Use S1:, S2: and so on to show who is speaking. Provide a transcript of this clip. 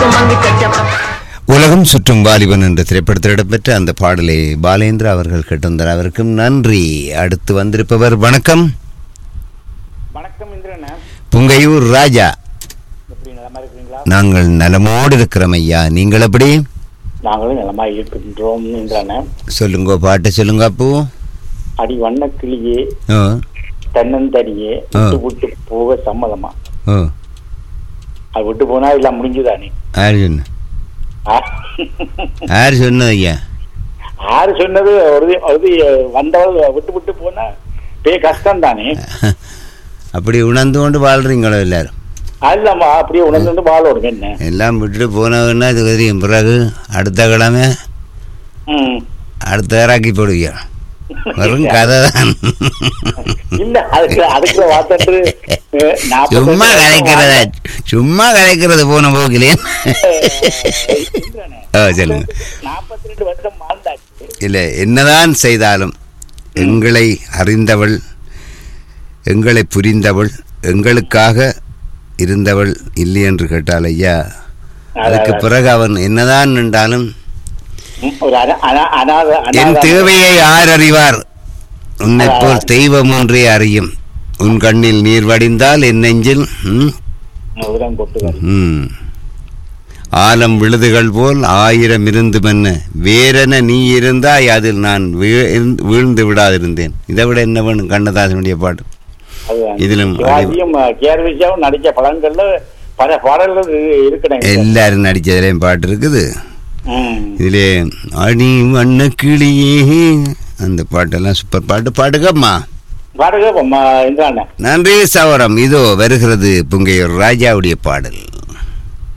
S1: உலகம் சுற்றும் வாலிபன் என்ற திரைப்படத்தில் இடம்பெற்ற அந்த பாடலை பாலேந்திரா அவர்கள் கேட்டிருந்தார் அவருக்கும் நன்றி அடுத்து வந்திருப்பவர் வணக்கம்
S2: வணக்கம் இந்திரண்ணா
S1: புங்கையூர் ராஜா
S2: எப்படி நலமா இருக்கிறீங்களா
S1: நாங்கள் நலமோடு இருக்கிறோம் ஐயா நீங்கள் எப்படி
S2: நாங்களும் நலமா இருக்கின்றோம் இந்திரண்ணா
S1: சொல்லுங்க பாட்டு சொல்லுங்க அப்போ
S2: அடி வண்ண கிளியே
S1: ஓ
S2: தன்னந்தனியே
S1: ஆ.
S2: விட்டு விட்டு போக சம்மதமா
S1: ஓ
S2: அது விட்டு போனா எல்லாம் முடிஞ்சுதானே
S1: யார் சொன்ன
S2: ஆ?
S1: யார் சொன்னது ஐயா
S2: யாரு சொன்னது ஒரு ஒரு வந்தவள் விட்டு விட்டு போனா பெரிய கஷ்டம் தானே
S1: அப்படி உணர்ந்து கொண்டு வாழ்றீங்களோ எல்லாரும்
S2: அதுலாமா அப்படியே உணர்ந்து வந்து வாழோடுங்க என்ன
S1: எல்லாம் விட்டுட்டு போனவன்னா இது தெரியும் பிறகு அடுத்த கிழமை
S2: ம்.
S1: அடுத்த இறாக்கி போடுவீங்க வெறும் கதை தான்
S2: இல்ல அதுக்கு அதுக்கு வார்த்தை
S1: சும்மா கலைக்கிறத சும்மா கலைக்கிறது போன போக்கிலே ஆ, சொல்லுங்க.
S2: நாற்பத்தி ரெண்டு வருஷம் வாழ்ந்தாச்சு
S1: இல்லை என்னதான் செய்தாலும் எங்களை அறிந்தவள் எங்களை புரிந்தவள் எங்களுக்காக இருந்தவள் இல்லை என்று கேட்டால் ஐயா அதுக்கு பிறகு அவன் என்னதான் நின்றாலும்
S2: ம், ஒரு அனா- அனா- அனாத
S1: என்
S2: அனாத-
S1: தேவையை யார் அறிவார் உன்னை போல் தெய்வம் ஒன்றே அறியும் உன் கண்ணில் நீர் வடிந்தால் என் நெஞ்சில் ம்,
S2: உரம் கொட்டுவார்
S1: ம். ஆலம் விழுதுகள் போல் ஆயிரம் இருந்து மன்ன வேறென நீ இருந்தாய் அதில் நான் வீழ்- வீழ்ந்து விடாதிருந்தேன் இதை விட என்ன வேணும் கண்ணதாசனுடைய பாட்டு
S2: அதுதான்.
S1: இதிலும்
S2: சிவாஜியும் கேர்விஜாவும் நடிச்ச படங்கள்ல பல பாடல்கள் இரு- இருக்கிறேன்
S1: எல்லாரும் நடிச்சதுலேயும் பாட்டு இருக்குது
S2: ம்.
S1: இதிலே அடி வண்ண கிளியே அந்த பாட்டெல்லாம் சூப்பர் பாட்டு பாடுகம்மா
S2: பாடுங்க அம்மா இந்தாண்ணே
S1: நன்றி சவரம் இதோ வருகிறது புங்கையூர் ராஜாவுடைய பாடல்